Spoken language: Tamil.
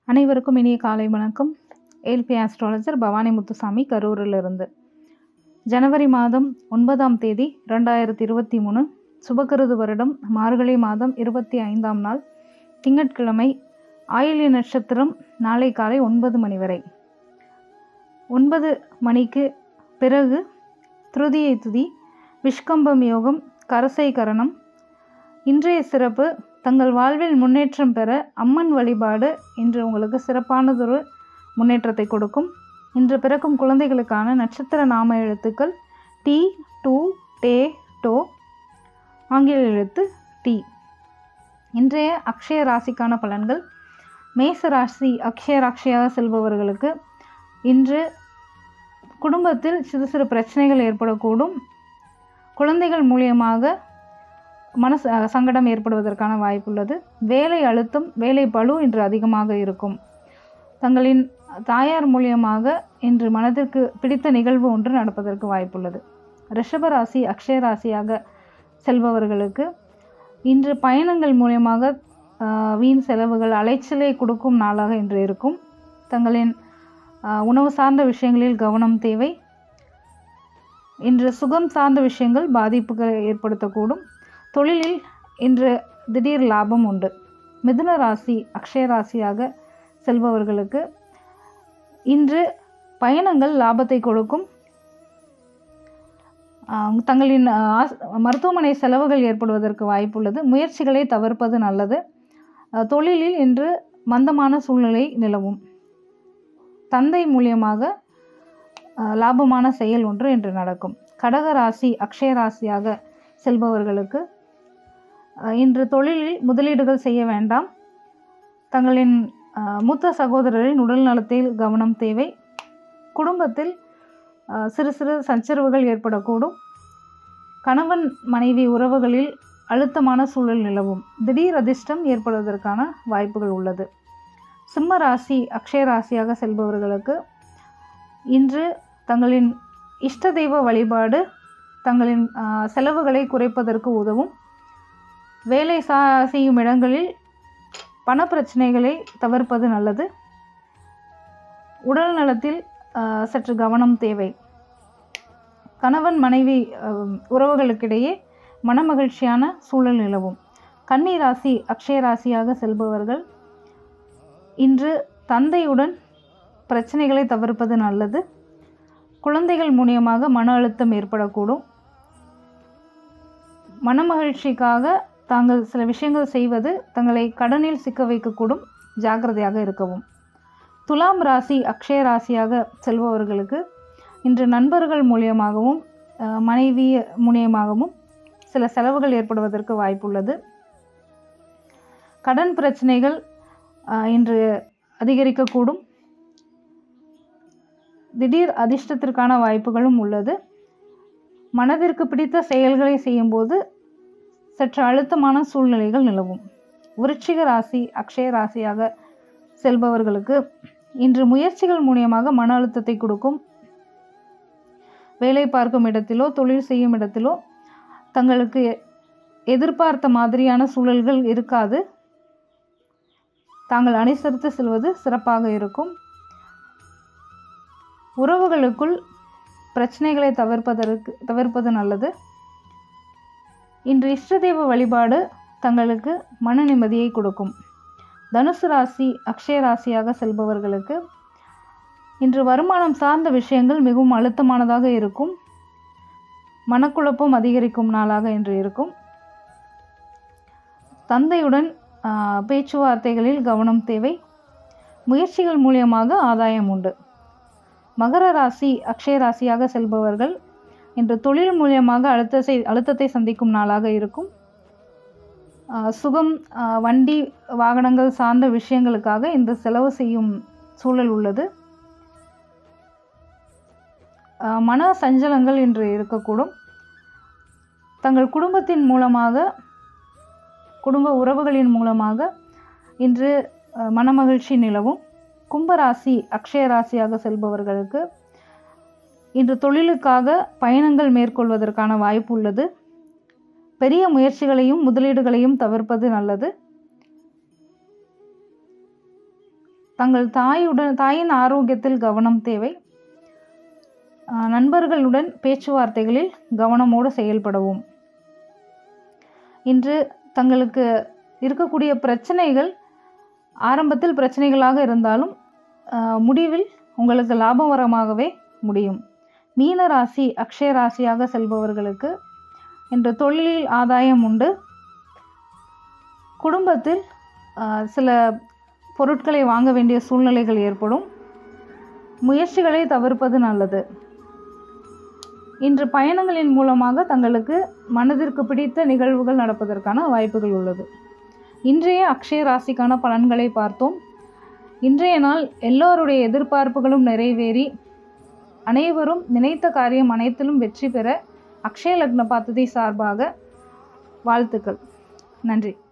அனைவருக்கும் இனிய காலை வணக்கம் ஏல்பி ஆஸ்ட்ராலஜர் பவானி முத்துசாமி கரூரிலிருந்து ஜனவரி மாதம் ஒன்பதாம் தேதி ரெண்டாயிரத்தி இருபத்தி மூணு சுபகிருது வருடம் மார்கழி மாதம் இருபத்தி ஐந்தாம் நாள் திங்கட்கிழமை ஆயில்ய நட்சத்திரம் நாளை காலை ஒன்பது மணி வரை ஒன்பது மணிக்கு பிறகு திருதியை துதி விஷ்கம்பம் யோகம் கரசை கரணம் இன்றைய சிறப்பு தங்கள் வாழ்வில் முன்னேற்றம் பெற அம்மன் வழிபாடு இன்று உங்களுக்கு சிறப்பானதொரு முன்னேற்றத்தை கொடுக்கும் இன்று பிறக்கும் குழந்தைகளுக்கான நட்சத்திர நாம எழுத்துக்கள் டி டூ டே டோ ஆங்கில எழுத்து டி இன்றைய அக்ஷய ராசிக்கான பலன்கள் மேச ராசி அக்ஷய ராசியாக செல்பவர்களுக்கு இன்று குடும்பத்தில் சிறு சிறு பிரச்சனைகள் ஏற்படக்கூடும் குழந்தைகள் மூலியமாக மனசு அஹ், சங்கடம் ஏற்படுவதற்கான வாய்ப்புள்ளது வேலை அழுத்தம் வேலை பளு இன்று அதிகமாக இருக்கும் தங்களின் தாயார் மூலியமாக இன்று மனதிற்கு பிடித்த நிகழ்வு ஒன்று நடப்பதற்கு வாய்ப்புள்ளது ரிஷப ராசி அக்ஷய ராசியாக செல்பவர்களுக்கு இன்று பயணங்கள் மூலியமாக ஆஹ், வீண் செலவுகள் அலைச்சலை கொடுக்கும் நாளாக இன்று இருக்கும் தங்களின் ஆஹ், உணவு சார்ந்த விஷயங்களில் கவனம் தேவை இன்று சுகம் சார்ந்த விஷயங்கள் பாதிப்புகளை ஏற்படுத்தக்கூடும் தொழிலில் இன்று திடீர் லாபம் உண்டு மிதுன ராசி அக்ஷய ராசியாக செல்பவர்களுக்கு இன்று பயணங்கள் லாபத்தை கொடுக்கும் ஆஹ் தங்களின் ஆஹ், ஆஸ்- மருத்துவமனை செலவுகள் ஏற்படுவதற்கு வாய்ப்புள்ளது முயற்சிகளை தவிர்ப்பது நல்லது ஆஹ், தொழிலில் இன்று மந்தமான சூழ்நிலை நிலவும் தந்தை மூலியமாக ஆஹ், லாபமான செயல் ஒன்று இன்று நடக்கும் கடக ராசி அக்ஷய ராசியாக செல்பவர்களுக்கு ஆஹ், இன்று தொழிலில் முதலீடுகள் செய்ய வேண்டாம் தங்களின் ஆஹ், மூத்த சகோதரரின் உடல் நலத்தில் கவனம் தேவை குடும்பத்தில் ஆஹ், சிறு சிறு சச்சரவுகள் ஏற்படக்கூடும் கணவன் மனைவி உறவுகளில் அழுத்தமான சூழல் நிலவும் திடீர் அதிர்ஷ்டம் ஏற்படுவதற்கான வாய்ப்புகள் உள்ளது சிம்ம ராசி அக்ஷய ராசியாக செல்பவர்களுக்கு இன்று தங்களின் இஷ்ட தெய்வ வழிபாடு தங்களின் ஆஹ், செலவுகளை குறைப்பதற்கு உதவும் வேலை சா செய்யும் இடங்களில் பணப்பிரச்சனைகளை தவிர்ப்பது நல்லது உடல் நலத்தில் ஆஹ், சற்று கவனம் தேவை கணவன் மனைவி ஆஹ், உறவுகளுக்கிடையே மனமகிழ்ச்சியான சூழல் நிலவும் கன்னி ராசி அக்ஷய ராசியாக செல்பவர்கள் இன்று தந்தையுடன் பிரச்சனைகளை தவிர்ப்பது நல்லது குழந்தைகள் மூலியமாக மன அழுத்தம் ஏற்படக்கூடும் மனமகிழ்ச்சிக்காக தாங்கள் சில விஷயங்கள் செய்வது தங்களை கடனில் சிக்க வைக்கக்கூடும் ஜாக்கிரதையாக இருக்கவும் துலாம் ராசி அக்ஷய ராசியாக செல்பவர்களுக்கு இன்று நண்பர்கள் மூலியமாகவும் அஹ், மனைவி மூலியமாகவும் சில செலவுகள் ஏற்படுவதற்கு வாய்ப்புள்ளது கடன் பிரச்சனைகள் அஹ், இன்று அதிகரிக்கக்கூடும் திடீர் அதிர்ஷ்டத்திற்கான வாய்ப்புகளும் உள்ளது மனதிற்கு பிடித்த செயல்களை செய்யும்போது சற்று அழுத்தமான சூழ்நிலைகள் நிலவும் விருச்சிக ராசி அக்ஷய ராசியாக செல்பவர்களுக்கு இன்று முயற்சிகள் மூலியமாக மன அழுத்தத்தை கொடுக்கும் வேலை பார்க்கும் இடத்திலோ தொழில் செய்யும் இடத்திலோ தங்களுக்கு எ- எதிர்பார்த்த மாதிரியான சூழல்கள் இருக்காது தாங்கள் அனுசரித்து செல்வது சிறப்பாக இருக்கும் உறவுகளுக்குள் பிரச்சனைகளை தவிர்ப்பதற்கு தவிர்ப்பது நல்லது இன்று இஷ்டதெய்வ வழிபாடு தங்களுக்கு மன நிம்மதியை கொடுக்கும் தனுசு ராசி அக்ஷய ராசியாக செல்பவர்களுக்கு இன்று வருமானம் சார்ந்த விஷயங்கள் மிகவும் அழுத்தமானதாக இருக்கும் மனக்குழப்பம் அதிகரிக்கும் நாளாக இன்று இருக்கும் தந்தையுடன் ஆஹ், பேச்சுவார்த்தைகளில் கவனம் தேவை முயற்சிகள் மூலியமாக ஆதாயம் உண்டு மகர ராசி அக்ஷய ராசியாக செல்பவர்கள் இன்று தொழில் மூலியமாக அழுத்தத்தை அழுத்தத்தை சந்திக்கும் நாளாக இருக்கும் ஆஹ், சுகம் ஆஹ், வண்டி வாகனங்கள் சார்ந்த விஷயங்களுக்காக இந்த செலவு செய்யும் சூழல் உள்ளது ஆஹ், மன சஞ்சலங்கள் இன்று இருக்கக்கூடும் தங்கள் குடும்பத்தின் மூலமாக குடும்ப உறவுகளின் மூலமாக இன்று ஆஹ், மனமகிழ்ச்சி நிலவும் கும்பராசி அக்ஷய ராசியாக செல்பவர்களுக்கு இன்று தொழிலுக்காக பயணங்கள் மேற்கொள்வதற்கான வாய்ப்பு உள்ளது பெரிய முயற்சிகளையும் முதலீடுகளையும் தவிர்ப்பது நல்லது தங்கள் தாயுடன் தாயின் ஆரோக்கியத்தில் கவனம் தேவை ஆஹ் நண்பர்களுடன் பேச்சுவார்த்தைகளில் கவனமோடு செயல்படவும் இன்று தங்களுக்கு இருக்கக்கூடிய பிரச்சனைகள் ஆரம்பத்தில் பிரச்சனைகளாக இருந்தாலும் ஆஹ் முடிவில் உங்களுக்கு லாபகரமாகவே முடியும் மீன ராசி அக்ஷய ராசியாக செல்பவர்களுக்கு இன்று தொழிலில் ஆதாயம் உண்டு குடும்பத்தில் ஆஹ் சில பொருட்களை வாங்க வேண்டிய சூழ்நிலைகள் ஏற்படும் முயற்சிகளை தவிர்ப்பது நல்லது இன்று பயணங்களின் மூலமாக தங்களுக்கு மனதிற்கு பிடித்த நிகழ்வுகள் நடப்பதற்கான வாய்ப்புகள் உள்ளது இன்றைய அக்ஷய ராசிக்கான பலன்களை பார்த்தோம் இன்றைய நாள் எல்லோருடைய எதிர்பார்ப்புகளும் நிறைவேறி அனைவரும் நினைத்த காரியம் அனைத்திலும் வெற்றி பெற அக்ஷய லக்ன பாத்ததி சார்பாக வாழ்த்துக்கள் நன்றி